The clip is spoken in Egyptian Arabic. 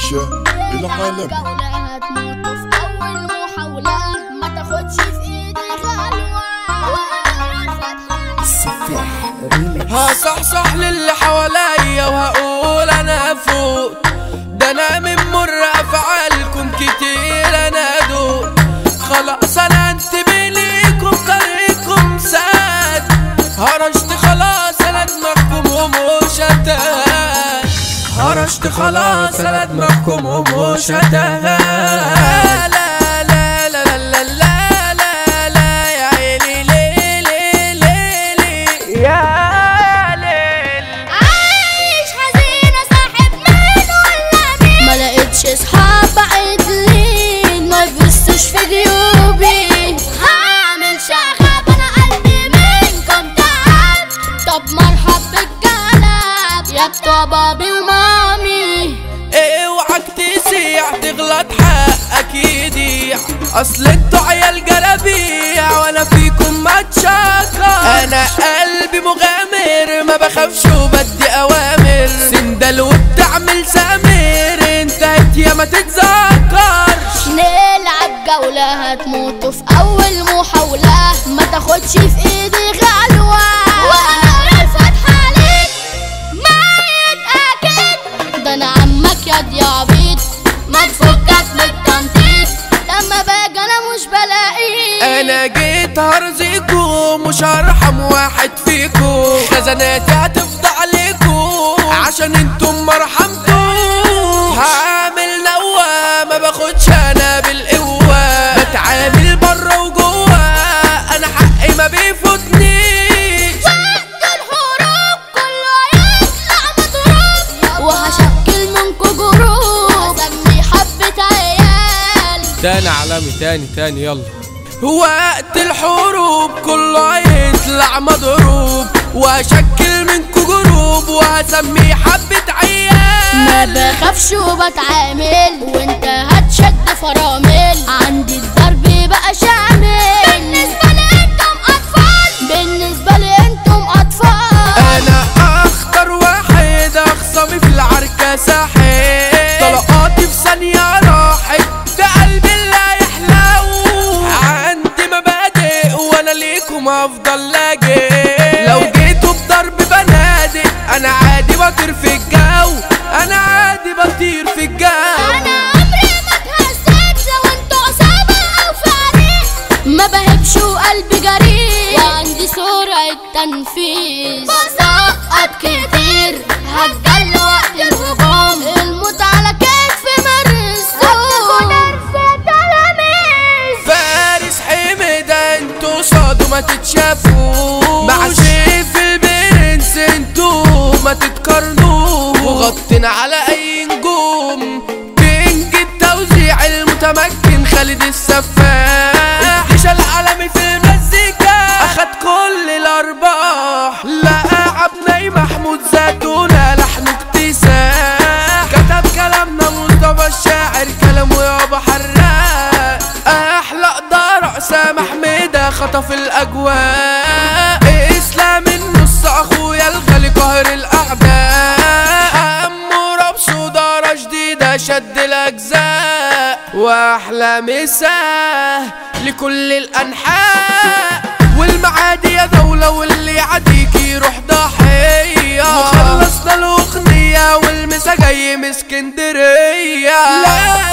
باشا العالم جولة هتموت في أول محاولة ما تاخدش في إيدي غلوة وأنا الفتحة السفاح ريميكس هصحصح للي حواليا وهقول انا فوق ده انا من مر افعالكم كتير انا دول خلاص انا انتبه ليكم طريقكم ساد هرشت خلاص انا دماغكم ومش هتهان هرشت خلاص انا دماغكم ومش هتهان لا لا لا لا لا لا لا لا يا عيني ليه ليه ليه ليه يا ليل عايش حزينة صاحب مين ولا مين ما لقيتش اصحاب عدلين ما يبصوش في جيوبي هعمل شغب انا قلبي منكم تعب طب مرحب بالكلام يا بتوع بابي ومامي اوعك تسيع تغلط حقك يضيع اصل انتوا عيال جرابيع وانا فيكم ما تشكر انا قلبي مغامر ما بخافش وبدي اوامر سندل وبتعمل سامر انت يا ما تتذكرش نلعب جولة هتموتوا في أول محاولة ما تاخدش في إيدي غلوة وأنا الفتحة عليك ميت أكيد ده أنا عمك يا دي عبيط ما تفكك من التنطيط لما باجي أنا مش بلاقيك انا جيت هرزيكو مش هرحم واحد فيكو خزاناتي هتفضى عليكو عشان انتم ما رحمتوش هعمل نوى ما باخدش انا بالقوة بتعامل بره وجوه انا حقي ما بيفوتنيش وقت الحروب كله هيطلع مضروب وهشكل منكو جروب هسمي حبة عيال تاني عالمي تاني تاني يلا وقت الحروب كله هيطلع مضروب واشكل منكو جروب وهسميه حبة ما عيال بخافش وبتعامل وانت هتشد فرامل عندي الضرب بقى شامل بالنسبة لي انتم اطفال بالنسبة لي انتم اطفال انا اخطر واحد اخصمي في العركة ساحل طلقاتي في ثانية راحت في قلبي اللي يحلو عندي مبادئ وانا ليكم افضل لاجئ لو جيتوا بضرب بنادق انا عادي بطير في الجو انا عادي بطير في الجو انا عمري ما اتهزت لو انتوا عصابة او فريق ما بهبش وقلبي جريء وعندي سرعة تنفيذ بسقط كتير هتجل وقت الهجوم الموت على كتفي مرسوم فارس حمد انتوا صادوا ما تتشافوا مع سيف البرنس انتوا ما تتقارنوا وغطينا على اي نجوم كينج التوزيع المتمكن خالد السفاح الدشا العالمي في المزيكا اخد كل الارباح لقى عبني محمود زادونا لحنه اكتساح كتب كلامنا مصطفى الشاعر كلامه يابا حراق احلى قدر سامح حميدة خطف الاجواء اسلام النص اخويا الغالي قاهر الاعداء حمو بصدارة جديدة شد الاجزاء واحلى مساه لكل الانحاء والمعادي يا دولة واللي يعديك يروح ضحية وخلصنا الاغنية والمسا جاي من اسكندرية لا